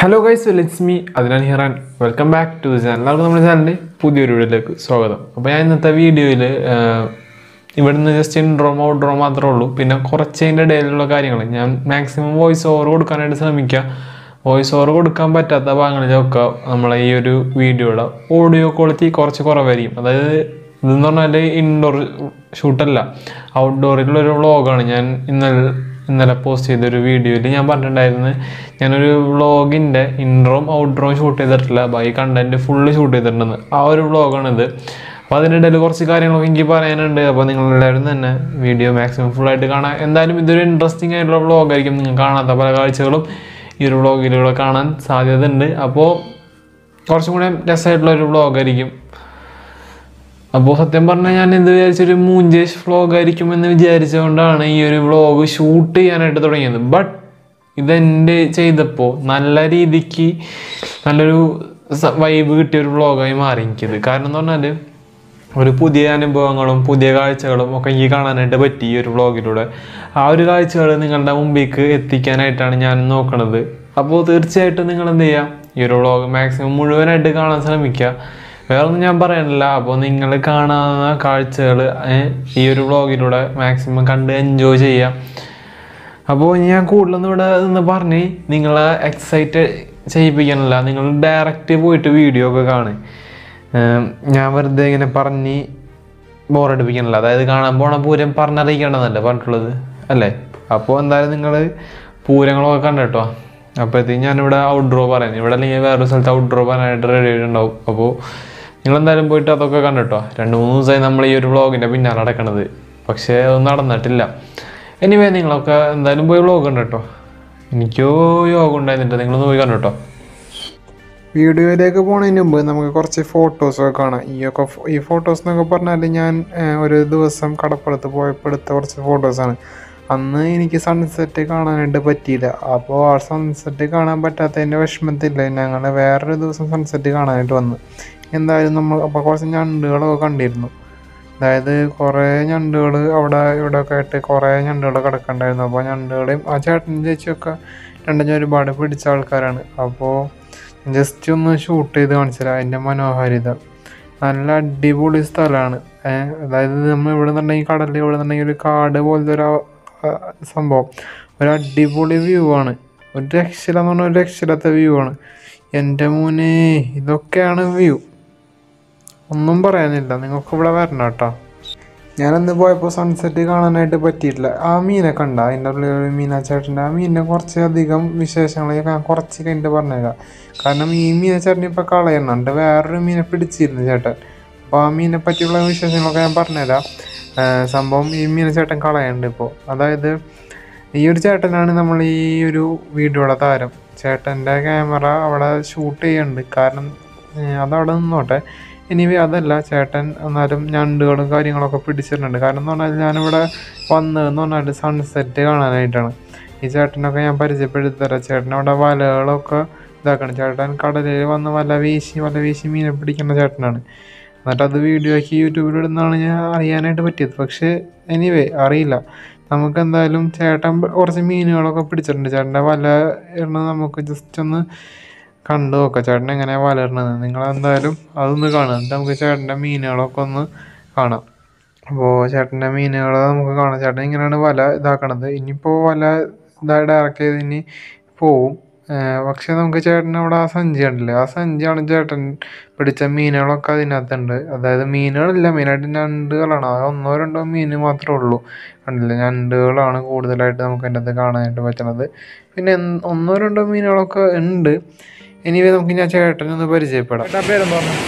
Hello guys let's me അതിനാൽ Hiran welcome back to channel എല്ലാവർക്കും നമ്മുടെ ചാനലിൻ്റെ പുതിയൊരു വീഡിയോയിലേക്ക് സ്വാഗതം അപ്പോൾ ഞാൻ ഇന്നത്തെ വീഡിയോയിൽ ഇവിടുന്ന് ജസ്റ്റ് ഇൻട്രോ ഔട്ട്രോ മാത്രമേ ഉള്ളൂ പിന്നെ കുറച്ച് അതിൻ്റെ ഇടയിലുള്ള കാര്യങ്ങൾ ഞാൻ മാക്സിമം വോയിസ് ഓവർ കൊടുക്കാനായിട്ട് ശ്രമിക്കുക വോയിസ് ഓവർ കൊടുക്കാൻ പറ്റാത്ത ഭാഗങ്ങളിലൊക്കെ നമ്മളെ ഈ ഒരു വീഡിയോയുടെ ഓഡിയോ ക്വാളിറ്റി കുറച്ച് കുറവായിരിക്കും അതായത് ഇതെന്ന് പറഞ്ഞാൽ ഇൻഡോർ ഷൂട്ടല്ല ഔട്ട്ഡോറിലുള്ള ഒരു വ്ളോഗാണ് ഞാൻ ഇന്നലെ ഇന്നലെ പോസ്റ്റ് ചെയ്തൊരു വീഡിയോയിൽ ഞാൻ പറഞ്ഞിട്ടുണ്ടായിരുന്നു ഞാനൊരു വ്ളോഗിൻ്റെ ഇൻട്രോം ഔട്ട്ഡ്രോം ഷൂട്ട് ചെയ്തിട്ടില്ല ബാക്കി കണ്ടൻറ്റ് ഫുള്ള് ഷൂട്ട് ചെയ്തിട്ടുണ്ടെന്ന് ആ ഒരു വ്ളോഗാണിത് അപ്പോൾ അതിനിടയിൽ കുറച്ച് കാര്യങ്ങളൊക്കെ എനിക്ക് പറയാനുണ്ട് അപ്പോൾ നിങ്ങളെല്ലാവരും തന്നെ വീഡിയോ മാക്സിമം ഫുള്ളായിട്ട് കാണാൻ എന്തായാലും ഇതൊരു ഇൻട്രസ്റ്റിംഗ് ആയിട്ടുള്ള വ്ളോഗായിരിക്കും നിങ്ങൾ കാണാത്ത പല കാഴ്ചകളും ഈ ഒരു വ്ളോഗിലൂടെ കാണാൻ സാധ്യതയുണ്ട് അപ്പോൾ കുറച്ചും കൂടെ രസമായിട്ടുള്ള ഒരു വ്ളോഗായിരിക്കും അപ്പോൾ സത്യം പറഞ്ഞാൽ ഞാൻ എന്ത് വിചാരിച്ചൊരു മൂഞ്ചേഷ് വ്ളോഗ് ആയിരിക്കും എന്ന് വിചാരിച്ചുകൊണ്ടാണ് ഈ ഒരു വ്ളോഗ് ഷൂട്ട് ചെയ്യാനായിട്ട് തുടങ്ങിയത് ബട്ട് ഇതെൻ്റെ ചെയ്തപ്പോൾ നല്ല രീതിക്ക് നല്ലൊരു വൈബ് കിട്ടിയ ഒരു വ്ളോഗായി മാറി എനിക്കിത് കാരണം എന്ന് പറഞ്ഞാൽ ഒരു പുതിയ അനുഭവങ്ങളും പുതിയ കാഴ്ചകളും ഒക്കെ എനിക്ക് കാണാനായിട്ട് പറ്റി ഈ ഒരു വ്ളോഗിലൂടെ ആ ഒരു കാഴ്ചകൾ നിങ്ങളുടെ മുമ്പിലേക്ക് എത്തിക്കാനായിട്ടാണ് ഞാൻ നോക്കണത് അപ്പോൾ തീർച്ചയായിട്ടും നിങ്ങൾ എന്ത് ചെയ്യുക ഈ ഒരു വ്ളോഗ് മാക്സിമം മുഴുവനായിട്ട് കാണാൻ ശ്രമിക്കുക വേറൊന്നും ഞാൻ പറയാനില്ല അപ്പോൾ നിങ്ങൾ കാണാവുന്ന കാഴ്ചകൾ ഈ ഒരു വ്ളോഗിലൂടെ മാക്സിമം കണ്ട് എൻജോയ് ചെയ്യാം അപ്പോൾ ഞാൻ കൂടുതലൊന്നും ഇവിടെ നിന്ന് പറഞ്ഞ് നിങ്ങളെ എക്സൈറ്റ് ചെയ്യിപ്പിക്കാനല്ല നിങ്ങൾ ഡയറക്റ്റ് പോയിട്ട് വീഡിയോ ഒക്കെ കാണും ഞാൻ വെറുതെ ഇങ്ങനെ പറഞ്ഞ് ബോറടിപ്പിക്കാനല്ല അതായത് കാണാൻ പോണ പൂരം പറഞ്ഞറിയിക്കേണ്ടതല്ലേ പറഞ്ഞിട്ടുള്ളത് അല്ലേ അപ്പോൾ എന്തായാലും നിങ്ങൾ പൂരങ്ങളൊക്കെ കണ്ടോ അപ്പോഴത്തേക്കും ഞാനിവിടെ ഔട്ട്ഡ്രോ പറയാൻ ഇവിടെ അല്ലെങ്കിൽ വേറൊരു സ്ഥലത്ത് ഔട്ട്ഡ്രോ പറയാനായിട്ട് റെഡി ആയിട്ടുണ്ടാവും അപ്പോൾ നിങ്ങൾ എന്തായാലും പോയിട്ട് അതൊക്കെ കണ്ടിട്ടോ രണ്ട് മൂന്ന് ദിവസമായി നമ്മൾ ഈ ഒരു വ്ളോഗിൻ്റെ പിന്നാലെ നടക്കണത് പക്ഷേ അതൊന്നും നടന്നിട്ടില്ല എനിവേ നിങ്ങളൊക്കെ എന്തായാലും പോയി വ്ളോഗ് കണ്ടോ എനിക്കോ യോഗം ഉണ്ടായിരുന്നിട്ട് നിങ്ങളൊന്ന് പോയി കണ്ടോ വീഡിയോയിലേക്ക് പോണതിന് മുമ്പ് നമുക്ക് കുറച്ച് ഫോട്ടോസൊക്കെ കാണാം ഈ ഒക്കെ ഫോ- ഈ ഫോട്ടോസ് എന്നൊക്കെ പറഞ്ഞാൽ ഞാൻ ഏഹ്, ഒരു ദിവസം കടപ്പുറത്ത് പോയപ്പോൾ എടുത്ത കുറച്ച് ഫോട്ടോസാണ് അന്ന് എനിക്ക് സൺസെറ്റ് കാണാനായിട്ട് പറ്റിയില്ല അപ്പോൾ ആ സൺസെറ്റ് കാണാൻ പറ്റാത്തതിൻ്റെ വിഷമത്തില്ല ഞങ്ങൾ വേറൊരു ദിവസം സൺസെറ്റ് കാണാനായിട്ട് വന്നു എന്തായാലും നമ്മൾ അപ്പോൾ കുറച്ച് ഞണ്ടുകളൊക്കെ കണ്ടിരുന്നു അതായത് കുറേ ഞണ്ടുകൾ അവിടെ ഇവിടെ ഒക്കെ ആയിട്ട് കുറേ ഞണ്ടുകൾ കിടക്കണ്ടായിരുന്നു അപ്പോൾ ഞണ്ടുകളെയും ആ ചേട്ടനും ചേച്ചിയൊക്കെ രണ്ടും ഒരുപാട് പിടിച്ച ആൾക്കാരാണ് അപ്പോൾ ജസ്റ്റ് ഒന്ന് ഷൂട്ട് ചെയ്ത് കാണിച്ചുതരാം അതിൻ്റെ മനോഹാരിത നല്ല അടിപൊളി സ്ഥലമാണ് അതായത് നമ്മൾ ഇവിടെ നിന്നുണ്ടെങ്കിൽ കടലിൽ ഇവിടെ നിന്നുണ്ടെങ്കിൽ ഒരു കാട് പോലത്തെ ഒരു ആ- ആ സംഭവം ഒരു അടിപൊളി വ്യൂ ആണ് ഒരു രക്ഷയില്ല എന്ന് പറഞ്ഞാൽ ഒരു രക്ഷയില്ലാത്ത വ്യൂ ആണ് എൻ്റെ മോനെ ഇതൊക്കെയാണ് വ്യൂ ഒന്നും പറയാനില്ല നിങ്ങൾക്ക് ഇവിടെ വരണം കേട്ടോ ഞാനന്ന് പോയപ്പോൾ സൺസെറ്റ് കാണാനായിട്ട് പറ്റിയിട്ടില്ല ആ മീനെ കണ്ട അതിൻ്റെ ഉള്ളിൽ ഒരു മീനാച്ചേട്ടൻ്റെ ആ മീനിനെ കുറച്ച് അധികം വിശേഷങ്ങൾ ഞാൻ കുറച്ച് കഴിഞ്ഞിട്ട് പറഞ്ഞുതരാം കാരണം ഈ മീനച്ചേട്ടൻ ഇപ്പോൾ കളയുന്നുണ്ട് വേറൊരു മീനെ പിടിച്ചിരുന്നു ചേട്ടൻ അപ്പോൾ ആ മീനെ പറ്റിയുള്ള വിശേഷങ്ങളൊക്കെ ഞാൻ പറഞ്ഞുതരാം ആ, സംഭവം ഈ മീനച്ചേട്ടൻ കളയുന്നുണ്ട് ഇപ്പോൾ അതായത് ഈ ഒരു ചേട്ടനാണ് നമ്മൾ ഈ ഒരു വീഡിയോയുടെ താരം ചേട്ടൻ്റെ ക്യാമറ അവിടെ ഷൂട്ട് ചെയ്യുന്നുണ്ട് കാരണം ഏഹ് അതവിടെ നിന്നോട്ടെ ഇനി അതല്ല ചേട്ടൻ എന്നാലും ഞണ്ടുകളും കാര്യങ്ങളൊക്കെ പിടിച്ചിട്ടുണ്ട് കാരണം എന്ന് പറഞ്ഞാൽ ഞാനിവിടെ വന്നതെന്ന് പറഞ്ഞാൽ സൺസെറ്റ് കാണാനായിട്ടാണ് ഈ ചേട്ടനൊക്കെ ഞാൻ പരിചയപ്പെടുത്തി തരാം ചേട്ടൻ അവിടെ വലകളൊക്കെ ഇതാക്കണം ചേട്ടൻ കടലിൽ വന്ന് വല വീശി വല വീശി മീനെ പിടിക്കുന്ന ചേട്ടനാണ് എന്നിട്ട് അത് വീഡിയോ ആക്കി യൂട്യൂബിലിടുന്നതാണ് ഞാൻ അറിയാനായിട്ട് പറ്റിയത് പക്ഷേ എനിവേ അറിയില്ല നമുക്ക് എന്തായാലും ചേട്ടൻ കുറച്ച് മീനുകളൊക്കെ പിടിച്ചിട്ടുണ്ട് ചേട്ടൻ്റെ വല ഇടുന്നത് നമുക്ക് ജസ്റ്റ് ഒന്ന് കണ്ടു നോക്കാം ചേട്ടൻ എങ്ങനെയാണ് വല ഇടുന്നത് നിങ്ങൾ എന്തായാലും അതൊന്ന് കാണാം എന്നിട്ട് നമുക്ക് ചേട്ടൻ്റെ മീനുകളൊക്കെ ഒന്ന് കാണാം അപ്പോൾ ചേട്ടൻ്റെ മീനുകൾ നമുക്ക് കാണാം ചേട്ടൻ ഇങ്ങനെയാണ് വല ഇതാക്കണത് ഇനിയിപ്പോൾ വല ഇതാ ഡയറക്റ്റ് ചെയ്ത് ഇനി പോവും ഏഹ് പക്ഷെ നമുക്ക് ചേട്ടൻ അവിടെ ആ സഞ്ചി ഉണ്ടല്ലേ ആ സഞ്ചിയാണ് ചേട്ടൻ പിടിച്ച മീനുകളൊക്കെ അതിനകത്തുണ്ട് അതായത് മീനുകളില്ല മെയിനായിട്ട് ഞണ്ടുകളാണ് ആ ഒന്നോ രണ്ടോ മീൻ മാത്രമേ ഉള്ളൂ കണ്ടില്ലേ ഞണ്ടുകളാണ് കൂടുതലായിട്ട് നമുക്ക് അതിൻ്റെ അകത്ത് കാണാനായിട്ട് പറ്റുന്നത് പിന്നെ എന്ത് ഒന്നോ രണ്ടോ മീനുകളൊക്കെ ഉണ്ട് എനിവേ നമുക്ക് ഞാൻ ചേട്ടനൊന്ന് പരിചയപ്പെടാം ചേട്ടാ പേരെന്ന് പറഞ്ഞു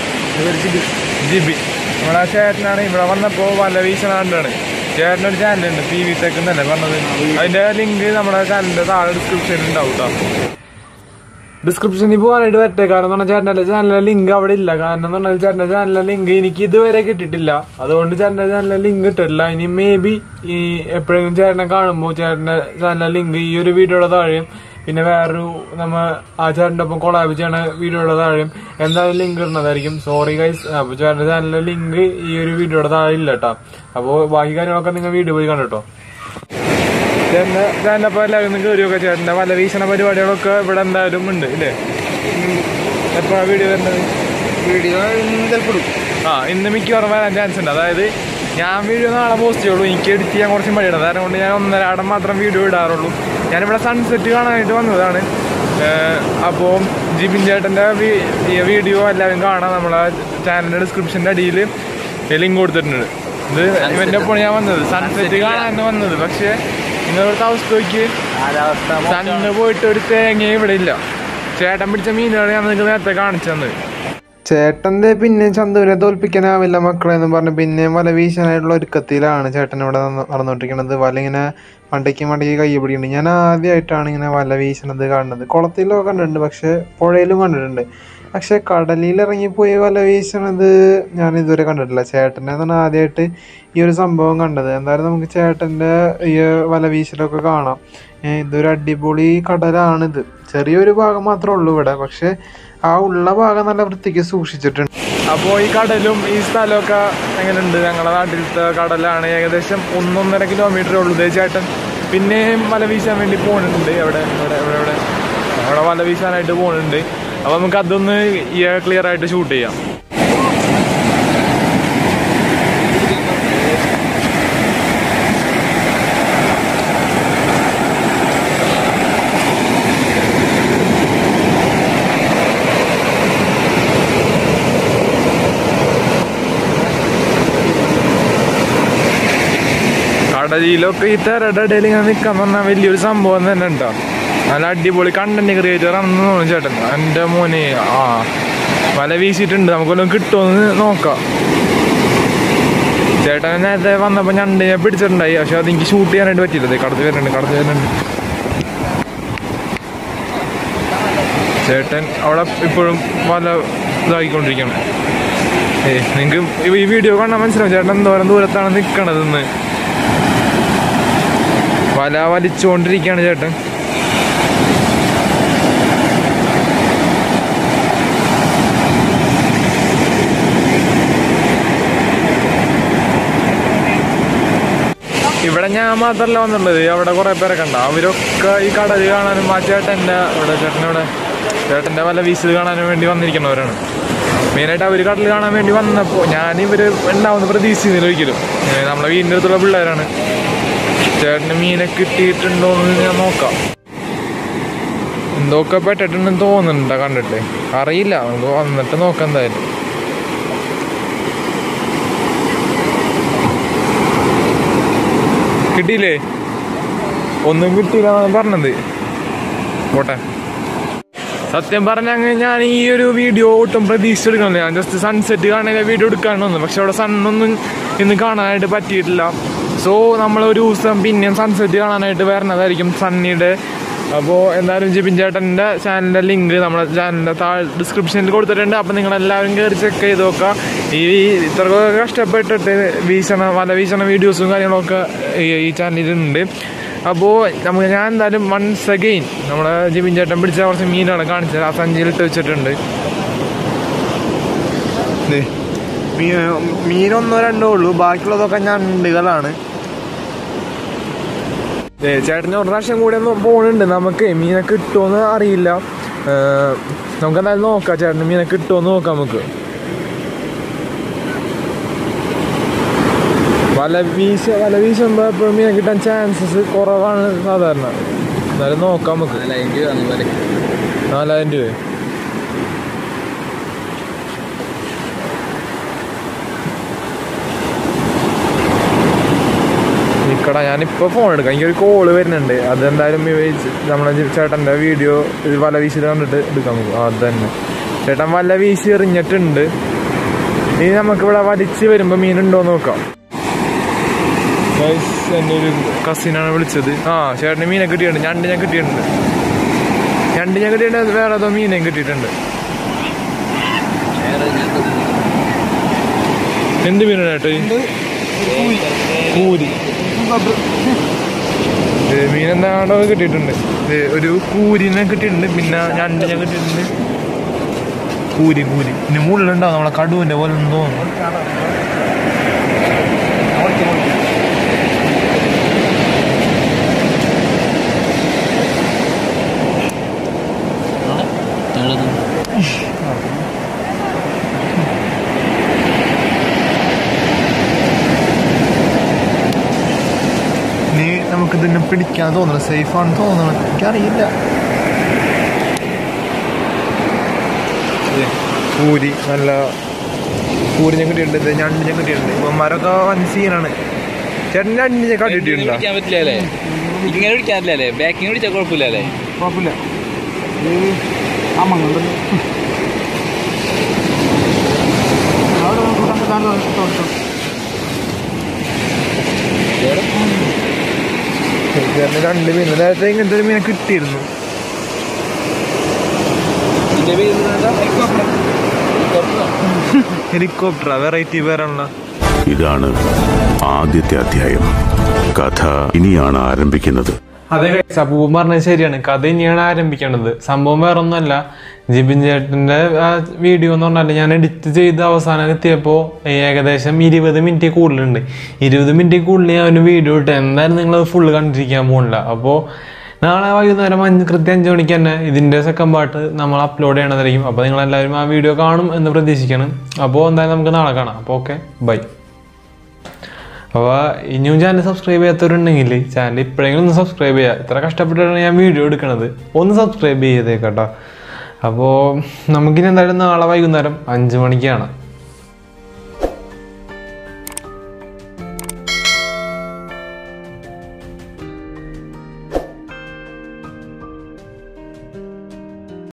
ജിബി ജിബി നമ്മുടെ ആ ചേട്ടനാണ് ഇവിടെ വന്നപ്പോൾ വല്ല വീശനാണ്ടാണ് ചേട്ടനൊരു ചാനലുണ്ട് പി വി ടെക് എന്നല്ലേ പറഞ്ഞത് അതിന്റെ ലിങ്ക് നമ്മുടെ ചാനലിന്റെ താഴെ ഡിസ്ക്രിപ്ഷനിൽ ഉണ്ടാവും കേട്ടോ ഡിസ്ക്രിപ്ഷനിൽ പോകാനായിട്ട് പറ്റേ കാരണം എന്ന് പറഞ്ഞാൽ ചേട്ടൻ്റെ ചാനലിലെ ലിങ്ക് അവിടെ ഇല്ല കാരണം എന്ന് പറഞ്ഞാൽ ചേട്ടൻ്റെ ചാനലിലെ ലിങ്ക് എനിക്ക് ഇതുവരെ കിട്ടിയിട്ടില്ല അതുകൊണ്ട് ചേട്ടൻ്റെ ചാനലിലെ ലിങ്ക് കിട്ടില്ല ഇനി മേ ബി ഈ എപ്പോഴെങ്കിലും ചേട്ടനെ കാണുമ്പോൾ ചേട്ടൻ്റെ ചാനലിലെ ലിങ്ക് ഈ ഒരു വീഡിയോയുടെ താഴെയും പിന്നെ വേറൊരു നമ്മ ആ ചേട്ടൻ്റെ ഒപ്പം കൊളാബ് ചെയ്യണ വീഡിയോയുടെ താഴെയും എന്തായാലും ലിങ്ക് ഇടുന്നതായിരിക്കും സോറി ഗൈസ് അപ്പോൾ ചേട്ടൻ്റെ ചാനലിലെ ലിങ്ക് ഈ ഒരു വീഡിയോയുടെ താഴെ ഇല്ല കേട്ടോ അപ്പോൾ ബാക്കി കാര്യങ്ങളൊക്കെ നിങ്ങൾ വീഡിയോ പോയി കണ്ടോ ചേട്ടൻ്റെ ചേട്ടൻ്റെ അപ്പോൾ എല്ലാവരും ഒന്ന് കയറിയൊക്കെ ചേട്ടൻ്റെ വല വീശണ പരിപാടികളൊക്കെ ഇവിടെ എന്തായാലും ഉണ്ട് ഇല്ലേ എപ്പോഴാണ് വീഡിയോ വരുന്നത് വീഡിയോ ചിലപ്പോൾ ആ ഇന്ന് മിക്കവാറും വരാൻ ചാൻസ് ഉണ്ട് അതായത് ഞാൻ വീഡിയോ നാളെ പോസ്റ്റ് ചെയ്യുള്ളൂ എനിക്ക് എഡിറ്റ് ചെയ്യാൻ കുറച്ച് മടിയാണ് കാരണം കൊണ്ട് ഞാൻ ഒന്നരാടം മാത്രം വീഡിയോ ഇടാറുള്ളൂ ഞാനിവിടെ സൺസെറ്റ് കാണാനായിട്ട് വന്നതാണ് അപ്പോൾ ജിബിൻ ചേട്ടൻ്റെ വീഡിയോ എല്ലാവരും കാണാം നമ്മളെ ചാനലിൻ്റെ ഡിസ്ക്രിപ്ഷൻ്റെ അടിയിൽ ലിങ്ക് കൊടുത്തിട്ടുണ്ട് ഇത് ഇവൻ്റെ ഒപ്പം ഞാൻ വന്നത് സൺസെറ്റ് കാണാൻ വന്നത് പക്ഷേ നിങ്ങളിവിടുത്തെ അവസ്ഥ നോക്കി സണ്ണ് പോയിട്ട് ഒരു തേങ്ങ ഇവിടെ ഇല്ല ചേട്ടൻ പിടിച്ച മീനുകൾ ഞാൻ നിങ്ങൾക്ക് നേരത്തെ കാണിച്ചു തന്നത് ചേട്ടന്റെ പിന്നെ ചന്തുവിനെ തോൽപ്പിക്കാനാവില്ല മക്കളെ എന്ന് പറഞ്ഞ് പിന്നെയും വല വീശാനായിട്ടുള്ള ഒരുക്കത്തിലാണ് ചേട്ടൻ ഇവിടെ നടന്ന് നടന്നുകൊണ്ടിരിക്കുന്നത് വല ഇങ്ങനെ മണ്ടയ്ക്ക് മണ്ടയ്ക്ക് കൈ പിടിക്കുന്നുണ്ട് ഞാൻ ആദ്യമായിട്ടാണ് ഇങ്ങനെ വല വീശണത് കാണുന്നത് കുളത്തിലൊക്കെ കണ്ടിട്ടുണ്ട് പക്ഷെ പുഴയിലും കണ്ടിട്ടുണ്ട് പക്ഷെ കടലിൽ ഇറങ്ങിപ്പോയി വല വീശണത് ഞാൻ ഇതുവരെ കണ്ടിട്ടില്ല ചേട്ടനെ തന്നെ ആദ്യമായിട്ട് ഈ ഒരു സംഭവം കണ്ടത് എന്തായാലും നമുക്ക് ചേട്ടൻ്റെ ഈ വല വീശലൊക്കെ കാണാം ഏ, ഇതൊരു അടിപൊളി കടലാണിത് ചെറിയൊരു ഭാഗം മാത്രമേ ഉള്ളൂ ഇവിടെ പക്ഷെ ആ ഉള്ള ഭാഗം നല്ല വൃത്തിക്ക് സൂക്ഷിച്ചിട്ടുണ്ട് അപ്പോൾ ഈ കടലും ഈ സ്ഥലമൊക്കെ എങ്ങനെയുണ്ട് ഞങ്ങളുടെ നാട്ടിലത്തെ കടലാണ് ഏകദേശം ഒന്നൊന്നര കിലോമീറ്റർ ഉള്ളൂ ദേ ചേട്ടൻ പിന്നെയും വല വീശാൻ വേണ്ടി പോകുന്നുണ്ട് എവിടെ ഇവിടെ ഇവിടെ ഇവിടെ അവിടെ വല വീശാനായിട്ട് പോകുന്നുണ്ട് അപ്പോൾ നമുക്ക് അതൊന്ന് ക്ലിയർ ആയിട്ട് ഷൂട്ട് ചെയ്യാം കടലിലൊക്കെ ഈ തിരയുടെ ഇടയിൽ ഇങ്ങനെ നിൽക്കാൻ പറഞ്ഞാൽ വലിയൊരു സംഭവം തന്നെ ഉണ്ടോ നല്ല അടിപൊളി കണ്ടന്റ് ക്രിയേറ്റർ ആണെന്ന് തോന്നുന്നു ചേട്ടൻ എൻ്റെ മോനെ ആ വല വീശിയിട്ടുണ്ട് നമുക്ക് വല്ലതും കിട്ടുമെന്ന് നോക്കാം ചേട്ടൻ നേരത്തെ വന്നപ്പോൾ ഞണ്ട് ഞാൻ പിടിച്ചിട്ടുണ്ടായി പക്ഷെ അത് എനിക്ക് ഷൂട്ട് ചെയ്യാനായിട്ട് പറ്റിയില്ല ദേ കടത്ത് വരുന്നുണ്ട് കടത്ത് വരുന്നുണ്ട് ചേട്ടൻ അവിടെ ഇപ്പോഴും വല ഇതാക്കിക്കൊണ്ടിരിക്കണം ഏ നിങ്ങൾക്ക് ഈ വീഡിയോ കാണാൻ മനസ്സിലാവും ചേട്ടൻ എന്തോരം ദൂരത്താണ് നിൽക്കണതെന്ന് വല വലിച്ചുകൊണ്ടിരിക്കുകയാണ് ചേട്ടൻ ഇവിടെ ഞാൻ മാത്രമല്ല വന്നിട്ടുള്ളത് അവിടെ കുറെ പേരൊക്കെ ഉണ്ട് അവരൊക്കെ ഈ കടൽ കാണാനും ആ ചേട്ടൻ്റെ ഇവിടെ ചേട്ടൻ്റെ ചേട്ടൻ്റെ വല്ല വീശൽ കാണാനും വേണ്ടി വന്നിരിക്കുന്നവരാണ് മെയിനായിട്ട് അവർ കടൽ കാണാൻ വേണ്ടി വന്നപ്പോൾ ഞാൻ ഇവർ ഉണ്ടാവുന്ന പ്രതീക്ഷിക്കുന്നില്ല ഒരിക്കലും ഏ, നമ്മളെ വീടിൻ്റെ അടുത്തുള്ള പിള്ളേരാണ് ചേട്ടന് മീനെ കിട്ടിയിട്ടുണ്ടോ എന്ന് ഞാൻ നോക്കാം എന്തൊക്കെ പെട്ടിട്ടുണ്ടെന്ന് തോന്നുന്നുണ്ടോ കണ്ടിട്ട് അറിയില്ല നമുക്ക് വന്നിട്ട് നോക്കാം എന്തായാലും കിട്ടിയില്ലേ ഒന്നും കിട്ടിയില്ല എന്നാണ് പറഞ്ഞത് പോട്ടെ സത്യം പറഞ്ഞാൽ ഞാൻ ഈ ഒരു വീഡിയോ ഒട്ടും പ്രതീക്ഷിച്ചെടുക്കണില്ല ഞാൻ ജസ്റ്റ് സൺസെറ്റ് കാണാൻ വീഡിയോ എടുക്കാണ് വന്നത് പക്ഷെ അവിടെ സണ്ണൊന്നും ഇന്ന് കാണാനായിട്ട് പറ്റിയിട്ടില്ല സോ നമ്മൾ ഒരു ദിവസം പിന്നെയും സൺസെറ്റ് കാണാനായിട്ട് വരണതായിരിക്കും സണ്ണിയുടെ അപ്പോൾ എന്തായാലും ജിബിൻ ചേട്ടൻ്റെ ചാനലിൻ്റെ ലിങ്ക് നമ്മുടെ ചാനലിൻ്റെ താഴെ ഡിസ്ക്രിപ്ഷനിൽ കൊടുത്തിട്ടുണ്ട് അപ്പോൾ നിങ്ങൾ എല്ലാവരും കയറി ചെക്ക് ചെയ്ത് നോക്കുക ഈ ഇത്രയൊക്കെ കഷ്ടപ്പെട്ടിട്ട് വീശണ വല വീശണ വീഡിയോസും കാര്യങ്ങളൊക്കെ ഈ- ഈ ചാനലിലുണ്ട് അപ്പോൾ നമുക്ക് ഞാൻ എന്തായാലും വൺസ് അഗെയിൻ നമ്മുടെ ജിബിൻ ചേട്ടൻ പിടിച്ച കുറച്ച് മീനാണ് കാണിച്ചത് ആ സഞ്ചിയിൽ ഇട്ട് വെച്ചിട്ടുണ്ട് ദേ, മീ- മീനൊന്നോ രണ്ടോ ഉള്ളൂ ബാക്കിയുള്ളതൊക്കെ ഞണ്ടുകളാണ് ഏ ചേട്ടന് ഒരു പ്രാവശ്യം കൂടെ ഒന്ന് പോണുണ്ട് നമുക്ക് മീനെ കിട്ടുമോന്ന് അറിയില്ല ഏർ, നമുക്ക് എന്തായാലും നോക്കാം ചേട്ടന് മീനെ കിട്ടുമോന്ന് നോക്കാം നമുക്ക് വല വീശ വല വീശുമ്പോൾ എപ്പോഴും മീനെ കിട്ടാൻ ചാൻസസ് കുറവാണ് സാധാരണ എന്നാലും നോക്കാം നമുക്ക് നാലായിരം രൂപ നിക്കടാ ഞാനിപ്പോൾ ഫോൺ എടുക്കാം എനിക്കൊരു കോള് വരുന്നുണ്ട് അതെന്തായാലും ഈ ചെ- നമ്മളെ ജി- ചേട്ടൻ്റെ വീഡിയോ ഇത് വല വീശിൽ കണ്ടിട്ട് എടുക്കാം നമുക്ക് ആ, അത് തന്നെ ചേട്ടൻ വല വീശി എറിഞ്ഞിട്ടുണ്ട് ഇനി നമുക്കിവിടെ വലിച്ച് വരുമ്പോൾ മീനുണ്ടോ എന്ന് നോക്കാം Guys, എൻ്റെ ഒരു കസിനാണ് വിളിച്ചത് ആ ചേട്ടന് മീനെ കിട്ടിയിട്ടുണ്ട് ഞണ്ട് ഞാൻ കിട്ടിയിട്ടുണ്ട് ഞണ്ട് ഞാൻ കിട്ടിയിട്ടുണ്ട് വേറെ ഏതോ മീനെയും കിട്ടിയിട്ടുണ്ട് എന്ത് മീനാണ് ചേട്ടാ ഇത്? കൂരി ഇത് മീനെന്താണ്ടോ കിട്ടിയിട്ടുണ്ട് ഇത് ഒരു കൂരിനെ കിട്ടിയിട്ടുണ്ട് പിന്നെ ഞണ്ട് ഞാൻ കിട്ടിയിട്ടുണ്ട് കൂരി കൂരി പിന്നെ മുള്ളുണ്ടാവും നമ്മളെ കടുവിന്റെ പോലെ ഒന്നും തോന്നുന്നു നമുക്ക് ഇതിനെ പിടിക്കാൻ തോന്നണം സേഫ് ആണെന്ന് തോന്നണം എനിക്കറിയില്ല പൂരി നല്ല പൂരി ഞാൻ കിട്ടിയിട്ടുണ്ട് ഇത് ഞണ്ട് ഞാൻ കിട്ടിയിട്ടുണ്ട് ഇവന്മാരൊക്കെ വൻ സീനാണ് ചേട്ടൻ ഞണ്ട് ഞാൻ കണ്ടിട്ടുണ്ടോ പിടിക്കാൻ പറ്റില്ല അല്ലേ ഇങ്ങനെ പിടിക്കാൻ പറ്റില്ല അല്ലേ ബാക്കിങ് പിടിച്ചാൽ കുഴപ്പമില്ല അല്ലേ കുഴപ്പമില്ല ആമങ്ങളുണ്ട് ചേട്ടന് രണ്ട് മീൻ നേരത്തെ ഇങ്ങനത്തെ ഒരു മീനെ കിട്ടിയിരുന്നു ഇതിന്റെ പേര് എന്താ? ഹെലികോപ്റ്ററാ വെറൈറ്റി പേരാണല്ലോ ഇതാണ് ആദ്യത്തെ അധ്യായം കഥ ഇനിയാണ് ആരംഭിക്കുന്നത് അതെ guys, അപ്പൂപ്പൻ പറഞ്ഞത് ശരിയാണ് കഥ ഇനിയാണ് ആരംഭിക്കേണ്ടത് സംഭവം വേറെ ഒന്നുമല്ല ജിബിൻ ചേട്ടന്റെ ആ വീഡിയോ എന്ന് പറഞ്ഞാൽ ഞാൻ എഡിറ്റ് ചെയ്ത് അവസാനം എത്തിയപ്പോൾ ഏകദേശം ഇരുപത് മിനിറ്റ് കൂടുതലുണ്ട് ഇരുപത് മിനിറ്റ് കൂടുതൽ ഞാൻ ഒരു വീഡിയോ ഇട്ട് എന്തായാലും നിങ്ങൾ ഫുള്ള് കണ്ടിരിക്കാൻ പോകണില്ല അപ്പോൾ നാളെ വൈകുന്നേരം അഞ്ച് കൃത്യം അഞ്ച് മണിക്ക് തന്നെ ഇതിൻ്റെ സെക്കൻഡ് പാർട്ട് നമ്മൾ അപ്ലോഡ് ചെയ്യണതായിരിക്കും അപ്പോൾ നിങ്ങളെല്ലാവരും ആ വീഡിയോ കാണും എന്ന് പ്രതീക്ഷിക്കണം അപ്പോൾ എന്തായാലും നമുക്ക് നാളെ കാണാം അപ്പോൾ ഓക്കെ ബൈ അപ്പോൾ ഇനിയും ചാനൽ സബ്സ്ക്രൈബ് ചെയ്യാത്തവരുണ്ടെങ്കിൽ ചാനൽ ഇപ്പോഴെങ്കിലും ഒന്ന് സബ്സ്ക്രൈബ് ചെയ്യുക ഇത്ര കഷ്ടപ്പെട്ടിട്ടാണ് ഞാൻ വീഡിയോ എടുക്കണത് ഒന്ന് സബ്സ്ക്രൈബ് ചെയ്തേക്കട്ടോ അപ്പോൾ നമുക്കിനി എന്തായാലും നാളെ വൈകുന്നേരം അഞ്ച് മണിക്ക് കാണാം